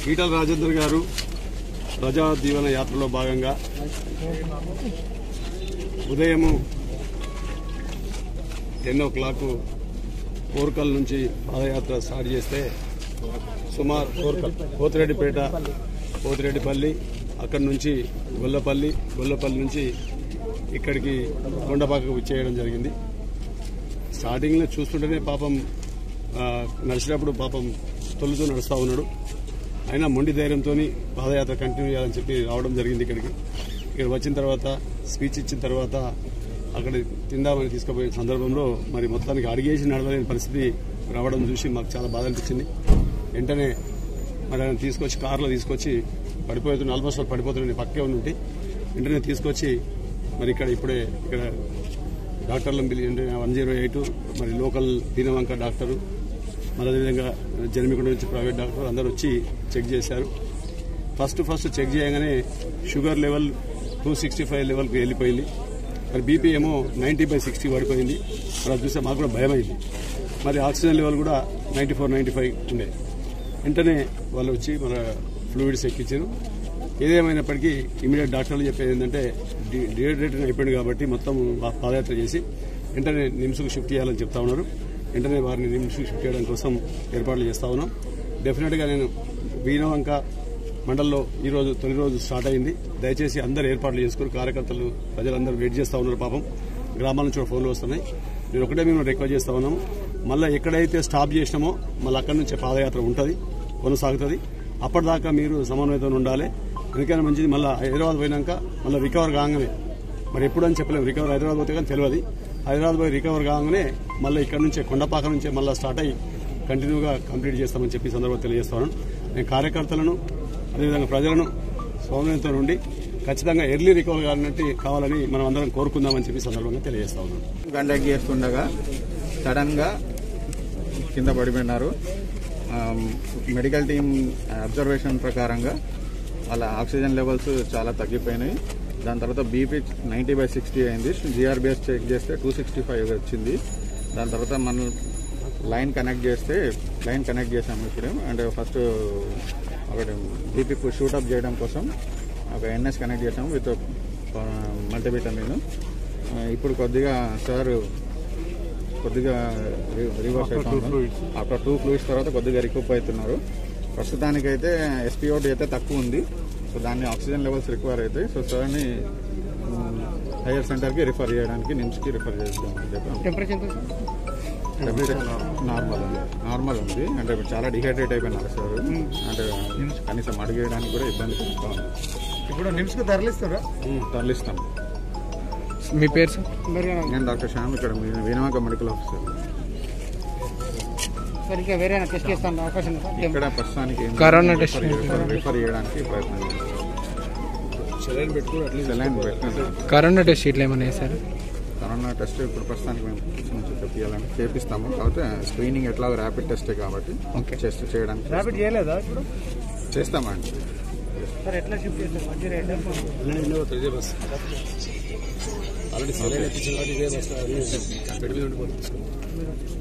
ఈటల రాజేందర్ గారు ప్రజా దీవెన యాత్రలో భాగంగా ఉదయము టెన్ ఓ క్లాక్ కోర్కల్ నుంచి పాదయాత్ర స్టార్ట్ చేస్తే సుమారు కోర్కల్ పోతిరెడ్డిపేట పోతిరెడ్డిపల్లి అక్కడి నుంచి గొల్లపల్లి గొల్లపల్లి నుంచి ఇక్కడికి కొండపాకకు చేయడం జరిగింది స్టార్టింగ్లో చూస్తుంటేనే పాపం ఆ, నడిచినప్పుడు పాపం తొలుతూ నడుస్తూ ఉన్నాడు అయినా మొండి ధైర్యంతో పాదయాత్ర కంటిన్యూ చేయాలని చెప్పి రావడం జరిగింది ఇక్కడికి ఇక్కడ వచ్చిన తర్వాత స్పీచ్ ఇచ్చిన తర్వాత అక్కడ తిందామని తీసుకుపోయిన సందర్భంలో మరి మొత్తానికి అడిగేసి నడవలేని పరిస్థితి రావడం చూసి మాకు చాలా బాధ అనిపించింది వెంటనే మరి ఆయన తీసుకొచ్చి కారులో తీసుకొచ్చి పడిపోతున్న ఆల్మోస్ట్ పడిపోతున్న పక్కే ఉండి వెంటనే తీసుకొచ్చి మరి ఇక్కడ ఇప్పుడే ఇక్కడ డాక్టర్లను పిలి వన్ జీరో ఎయిట్ మరి లోకల్ దీనవంక డాక్టరు మరి అదేవిధంగా జన్మికొండ నుంచి ప్రైవేట్ డాక్టర్ అందరూ వచ్చి చెక్ చేశారు ఫస్ట్ ఫస్ట్ చెక్ చేయగానే sugar level two sixty five లెవెల్కి వెళ్ళిపోయింది మరి బీపీ ఏమో నైంటీ బై సిక్స్టీ పడిపోయింది మరి అది చూస్తే మాకు కూడా భయం అయింది మరి ఆక్సిజన్ లెవెల్ కూడా నైంటీ ఫోర్ నైంటీ ఫైవ్ ఉండే వెంటనే వాళ్ళు వచ్చి మన ఫ్లూయిడ్స్ ఎక్కించారు ఏదేమైనప్పటికీ ఇమీడియట్ డాక్టర్లు చెప్పేది ఏంటంటే డిహైడ్రేషన్ అయిపోయింది కాబట్టి మొత్తం వా- పాదయాత్ర చేసి వెంటనే నిమ్స్కు షిఫ్ట్ చేయాలని చెప్తా ఉన్నారు వెంటనే వారిని నిమ్స్కు షిఫ్ట్ చేయడం కోసం ఏర్పాట్లు చేస్తా ఉన్నాం డెఫినెట్గా నేను వీణవంక మండల్లో ఈ రోజు తొలి రోజు స్టార్ట్ అయింది దయచేసి అందరు ఏర్పాట్లు చేసుకుని కార్యకర్తలు ప్రజలందరూ వెయిట్ చేస్తా ఉన్నారు పాపం గ్రామాల నుంచి కూడా ఫోన్లు వస్తున్నాయి నేను ఒకటే మేము రిక్వెస్ట్ చేస్తా ఉన్నాము మళ్ళీ ఎక్కడైతే స్టాప్ చేసినామో మళ్ళీ అక్కడి నుంచే పాదయాత్ర ఉంటుంది కొనసాగుతుంది అప్పటిదాకా మీరు సమన్వయంతో ఉండాలి ఎందుకైనా మంచిది మళ్ళీ హైదరాబాద్ పోయినాక మళ్ళీ రికవర్ కాగానే మరి ఎప్పుడు అని చెప్పలేము రికవర్ హైదరాబాద్ పోతే కానీ తెలియదు హైదరాబాద్ పోయి రికవర్ కాగానే మళ్ళీ ఇక్కడ నుంచే కొండపాక నుంచే మళ్ళీ స్టార్ట్ అయ్యి కంటిన్యూగా కంప్లీట్ చేస్తామని చెప్పి ఈ సందర్భంగా తెలియజేస్తాను నేను కార్యకర్తలను అదేవిధంగా ప్రజలను సౌమ్యంతో నుండి ఖచ్చితంగా ఎర్లీ రికవర్ కావాలంటే కావాలని మనం అందరం కోరుకుందామని చెప్పి ఈ సందర్భంగా తెలియజేస్తా ఉన్నాను కండక్ట్ చేస్తుండగా సడన్ గా కింద పడిపోయినారు ఆమ్, మెడికల్ టీం అబ్జర్వేషన్ ప్రకారంగా వాళ్ళ ఆక్సిజన్ లెవెల్స్ చాలా తగ్గిపోయినాయి దాని తర్వాత బీపీ నైంటీ బై సిక్స్టీ అయింది జిఆర్బిఎస్ చెక్ చేస్తే టూ సిక్స్టీ ఫైవ్ వచ్చింది దాని తర్వాత మన లైన్ కనెక్ట్ చేస్తే లైన్ కనెక్ట్ చేసాము ఇప్పుడు అంటే ఫస్ట్ ఒకటి బీపీ షూటప్ చేయడం కోసం ఒక ఎన్ఎస్ కనెక్ట్ చేసాము విత్ మల్టీవిటమిన్ ఇప్పుడు కొద్దిగా సార్ కొద్దిగా రి- రివర్స్ అవుతున్నారు ఆఫ్టర్ టూ ఫ్లూయిడ్స్ తర్వాత కొద్దిగా రికూప్ అవుతున్నారు ప్రస్తుతానికైతే ఎస్పీఓటీ అయితే తక్కువ ఉంది సో దాన్ని ఆక్సిజన్ లెవెల్స్ రిక్వైర్ అవుతాయి సో సార్ని హైయర్ సెంటర్కి రిఫర్ చేయడానికి నిమ్స్కి రిఫర్ చేస్తామని చెప్పి టెంపరేచర్ ఎంత సార్? టెంపరేచర్ నార్మల్ ఉంది నార్మల్ ఉంది అంటే ఇప్పుడు చాలా డిహైడ్రేట్ అయిపోయినారు సార్ అంటే కనీసం అడిగేయడానికి కూడా ఇబ్బంది పడుతూ ఉంది ఇప్పుడు నిమ్స్ కు తరలిస్తారా తరలిస్తాం మీ పేరు సార్ మరి నేను డాక్టర్ శ్యామ్ ఇక్కడ వీణవాక మెడికల్ ఆఫీసర్ సార్ ఇంకా వేరే టెస్ట్ చేస్తాను అవకాశం ఉందా సార్? ఇక్కడ ప్రస్తుతానికి ఏం కరోనా రిఫర్ టెస్ట్ చేయ- రిఫర్ చేయడానికి ప్రయత్నం చేస్తాం సెలైన్ పెట్టుకుని అట్లీస్ట్ సెలైన్ పెట్టినాం కరోనా టెస్ట్ ఇట్లా ఏమన్నా వేసారు కరోనా టెస్ట్ ఇప్పుడు ప్రస్తుతానికి మేము నుంచి చెప్పాలని చేపిస్తాము కాకపోతే స్క్రీనింగ్ ఎట్లా ర్యాపిడ్ టెస్టే కాబట్టి ఓకే. టెస్ట్ చేయడానికి ర్యాపిడ్ చేయలేదా ఇప్పుడు చేస్తామండి సార్ ఎట్లా షిఫ్ట్ చేస్తారు one zero eight already Innova ఇదే బస్ ఆల్రెడీ సెలైన్ ఎక్కించిన కాబట్టి ఇదే బస్ బెడ్ మీద ఉండిపోతుంది